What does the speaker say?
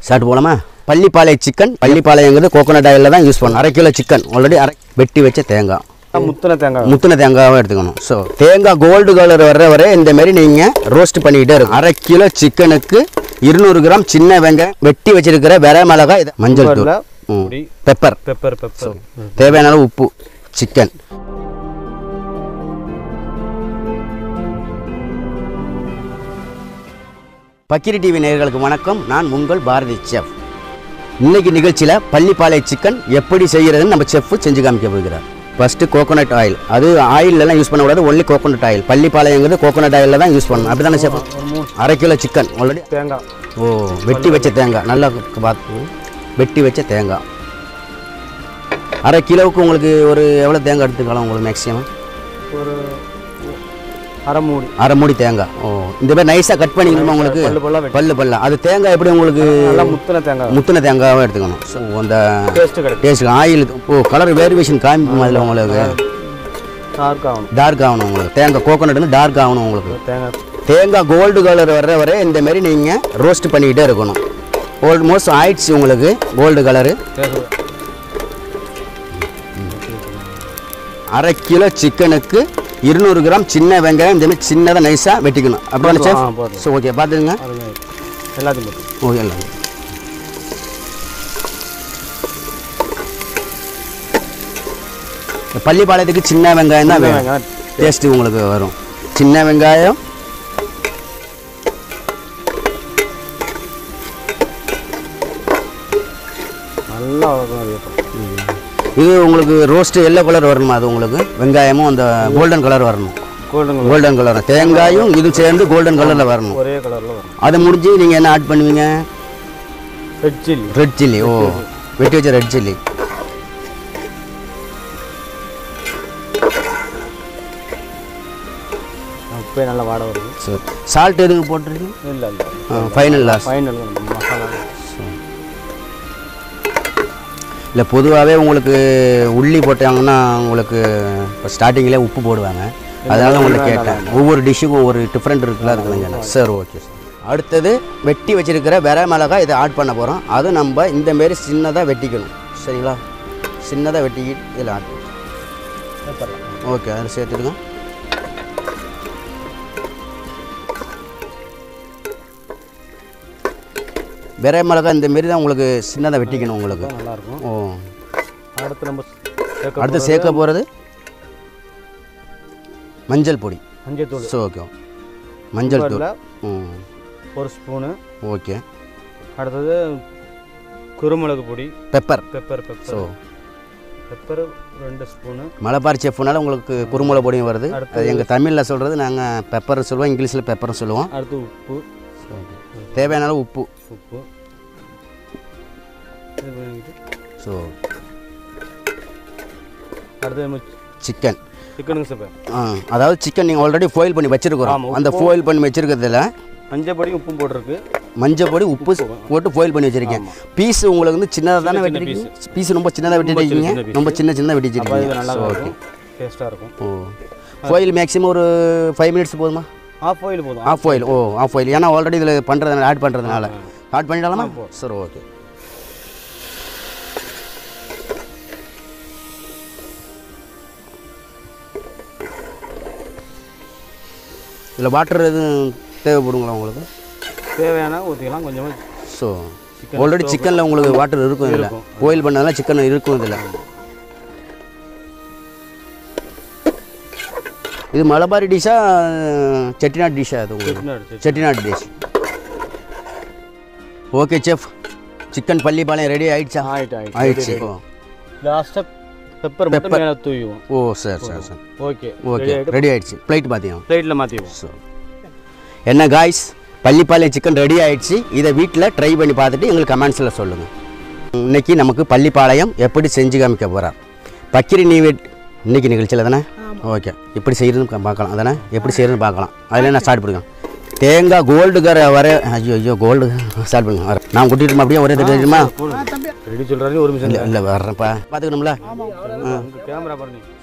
Start போகலாமா பள்ளிப்பாளைய chicken பள்ளிப்பாளையங்கிறது coconut ஆயிலில் தான் யூஸ் பண்ணணும் அரை கிலோ சிக்கன் ஆல்ரெடி அரை வெட்டி வச்ச தேங்காய் முத்தின தேங்காய் முத்தின தேங்காவும் எடுத்துக்கணும் ஸோ தேங்காய் கோல்டு கலர் வர்ற வரை இந்த மாதிரி நீங்கள் ரோஸ்ட் பண்ணிக்கிட்டே இருக்கும் அரை கிலோ சிக்கனுக்கு இருநூறு கிராம் சின்ன வெங்காயம் வெட்டி வச்சிருக்கிற வெற மிளகாய் இது மஞ்சள் தூள் பெப்பர்ல ம். பொடி. பெப்பர் பெப்பர் பெப்பர் தேவையான அளவு உப்பு சிக்கன் பக்கிரி டிவி நேயர்களுக்கு வணக்கம் நான் உங்கள் பாரதி செஃப் இன்னைக்கு நிகழ்ச்சியில் பள்ளிப்பாளைய சிக்கன் எப்படி செய்கிறதுன்னு நம்ம செஃப் செஞ்சு காமிக்க போகிறார் ஃபஸ்ட்டு கோகோனட் ஆயில் அது ஆயிலெலாம் யூஸ் பண்ணக்கூடாது ஒன்லி கோகோனட் ஆயில் பள்ளிப்பாளையங்கிறது கோகோனட் ஆயிலில் தான் யூஸ் பண்ணணும் அப்படி தானே செஃப் அரை கிலோ சிக்கன் ஆல்ரெடி தேங்காய் ஓ வெட்டி வச்ச தேங்காய் நல்லா பார்த்து வெட்டி வச்ச தேங்காய் அரை கிலோவுக்கு உங்களுக்கு ஒரு எவ்வளோ தேங்காய் எடுத்துக்கலாம் உங்களுக்கு மேக்ஸிமம் ஒரு அரை மூடி அரை மூடி தேங்காய் ஓ இந்த மாதிரி நைஸாக கட் பண்ணிக்கணுமா உங்களுக்கு பல்லு பல்லா வெட்டி பல்லு பல்லா அது தேங்காய் எப்படி உங்களுக்கு நல்லா முத்தின தேங்காய் முத்தின தேங்காவும் எடுத்துக்கணும் ஸோ அந்த டேஸ்ட் கிடைக்கும் டேஸ்ட் ஆயில் ஓ கலர் வேரியேஷன் காமிக்கும் அதில் உங்களுக்கு டார்க் ஆகணும் டார்க் ஆகணும் உங்களுக்கு தேங்காய் கோகோனட் வந்து டார்க் ஆகணும் உங்களுக்கு தேங்காய் தேங்காய் கோல்டு கலர் வர்ற வரை இந்த மாதிரி நீங்கள் ரோஸ்ட் பண்ணிக்கிட்டே இருக்கணும் ஆல்மோஸ்ட் ஆயிடுச்சு உங்களுக்கு கோல்டு கலரு தேங்காய் அரை கிலோ சிக்கனுக்கு இருநூறு கிராம் சின்ன வெங்காயம் இந்த மாதிரி சின்னதாக நைஸாக வெட்டிக்கணும் அப்புறம் ஆ, செஃப் போதும். ஸோ ஓகே பார்த்துங்க அருமையா இருக்கு. எல்லாத்தையும் போட்டு ஓகே எல்லாம் இந்த பள்ளிப்பாளையத்துக்கு சின்ன வெங்காயம் தான் வேணும் வெங்காயம் டேஸ்ட்டு உங்களுக்கு வரும் சின்ன வெங்காயம் நல்லா வதக்கணும் அது அப்புறம். இது உங்களுக்கு ரோஸ்ட்டு எல்லோ கலர் வரணுமா அது உங்களுக்கு வெங்காயமும் அந்த கோல்டன் கலர் வரணும் கோல்டன் கலர் கோல்டன் கலர் தேங்காயும் இது சேர்ந்து கோல்டன் கலரில் வரணும் ஒரே கலரில் வரும் அது முடிஞ்சு நீங்கள் என்ன ஆட் பண்ணுவீங்க ரெட் சில்லி ரெட் சில்லி ஓ வெட்டி வச்ச ரெட் சில்லி உப்பே நல்லா வாட வருது சரி சால்ட் எதுக்கு போட்டிருக்கீங்க இல்லை இல்லை ஃபைனல் லாஸ் ஃபைனல் மசாலா இல்லை பொதுவாகவே உங்களுக்கு உள்ளி போட்டாங்கன்னா உங்களுக்கு இப்போ ஸ்டார்டிங்கில் உப்பு போடுவாங்க அதனால உங்களுக்கு கேட்டேன் ஒவ்வொரு டிஷ்ஷுக்கும் ஒவ்வொரு டிஃப்ரெண்ட் இருக்குல்ல இருக்குதுங்க சார் ஓகே சார் அடுத்தது வெட்டி வச்சிருக்கிற வெற மிளகாய் இதை ஆட் பண்ண போகிறோம் அது நம்ம இந்த மாரி சின்னதாக வெட்டிக்கணும் சரிங்களா சின்னதாக வெட்டிக்கிட்டு இதில் ஆட் பண்ணணும் ஓகே அதில் சேர்த்துடுங்க வெற மிளகாய் இந்த மாரி தான் உங்களுக்கு சின்னதாக வெட்டிக்கணும் உங்களுக்கு நல்லா இருக்கும் ஓ அடுத்து நம்ம சேர்க்க அடுத்து சேர்க்க போகிறது மஞ்சள் பொடி மஞ்சள் தூள் ஸோ ஓகே மஞ்சள் தூள் இதுல ம் ஒரு ஸ்பூனு ஓகே அடுத்தது குருமிளகு பொடி pepper pepper so pepper pepper ரெண்டு ஸ்பூனு மலபார் செஃப்னால உங்களுக்கு குருமுளை பொடியும் வருது அடுத்தது- அது எங்கள் தமிழில் சொல்கிறது நாங்கள் பெப்பர் சொல்லுவோம் இங்கிலீஷில் பெப்பர்னு சொல்லுவோம் அடுத்து உப்பு தேவையான அளவு உப்பு உப்பு இது பண்ணிக்கிட்டு ஸோ அடுத்து நம்ம சிக்கன் சிக்கனுக்கு சேர்ப்பேன் ஆ அதாவது சிக்கன் நீங்கள் ஆல்ரெடி ஃபோயில் பண்ணி வச்சிருக்கிறோம் ஆமா, அந்த ஃபோயில் பண்ணி வச்சிருக்கிறதுல மஞ்சள் பொடி உப்பும் போட்டிருக்கு மஞ்சள் பொடி உப்பு போட்டு ஃபோயில் பண்ணி வச்சிருக்கேன் பீஸ் உங்களுக்கு வந்து சின்னதாக தானே சின்ன வெட்டிருக்கீங்க பீஸ் ரொம்ப சின்னதாக வெட்டிருக்கீங்க சின்ன piece. ரொம்ப சின்ன சின்னதாக அப்போ இது வெட்டிச்சிருக்கீங்க நல்லா ஸோ ஓகே இருக்கும் டேஸ்ட்டாக இருக்கும் ஓ ஃபோயில் மேக்ஸிமம் ஒரு ஃபைவ் மினிட்ஸ் போதுமா ஆஃப் ஆயில் போதும் ஆஃப் ஆயில் ஓ ஆஃப் ஆயில் ஏன்னா ஆல்ரெடி இதில் பண்ணுறதுனால ஆட் பண்ணுறதுனால ஆட் பண்ணிடலாமா சரி ஓகே இதில் வாட்டர் எதுவும் தேவைப்படுங்களா உங்களுக்கு தேவையான ஊற்றிக்கலாம் கொஞ்சமாக ஸோ Chicken ஆல்ரெடி சிக்கனில் உங்களுக்கு வாட்டர் இருக்கும் இதில் இருக்கும். பாயில் பண்ணதெல்லாம் சிக்கன் இருக்கும் இதில் இது மலபாரி டிஷ்ஷா செட்டிநாட் டிஷ்ஷா அது உங்களுக்கு அடிச்சு Chettinad dish okay chef chicken Pallipalayam ready ஆயிடுச்சா ஆயிட்டு ஆயிட்டு ஆயிடுச்சு ஓ லாஸ்ட்டாக பெப்பர் மட்டும் மேலே தூவிவோம் ஓ sir sir sir okay okay ready ஆயிடுச்சு பிளேட் பார்த்தீங்க பிளேட்டில் மாற்றிடுவோம் ஸோ என்ன காய்ஸ் பள்ளிப்பாளையம் சிக்கன் ரெடி ஆயிடுச்சு இதை வீட்டில் ட்ரை பண்ணி பார்த்துட்டு எங்களுக்கு கமெண்ட்ஸில் சொல்லுங்கள் இன்னைக்கு நமக்கு பள்ளிப்பாளையம் எப்படி செஞ்சு காமிக்க போகிறார் பக்கிரி நீவெட் இன்னைக்கு நிகழ்ச்சியில் தானே ஓகே எப்படி செய்யறதுன்னு பார்க்கலாம் அதானே எப்படி செய்யறதுன்னு பார்க்கலாம் அதில் நான் ஸ்டார்ட் பண்ணுங்க தேங்காய் கோல்டு கரை வர ஐயோ ஐயோ கோல்டு ஸ்டார்ட் பண்ணுங்க வரேன். நான் கூட்டிகிட்டு அப்படியே ஒரே தெரியுமா ரெடி சொல்கிறாரு ஒரு நிமிஷம் இல்லை இல்லை வர்றேன்ப்பா பார்த்துக்கணும்ல கேமரா பாருங்க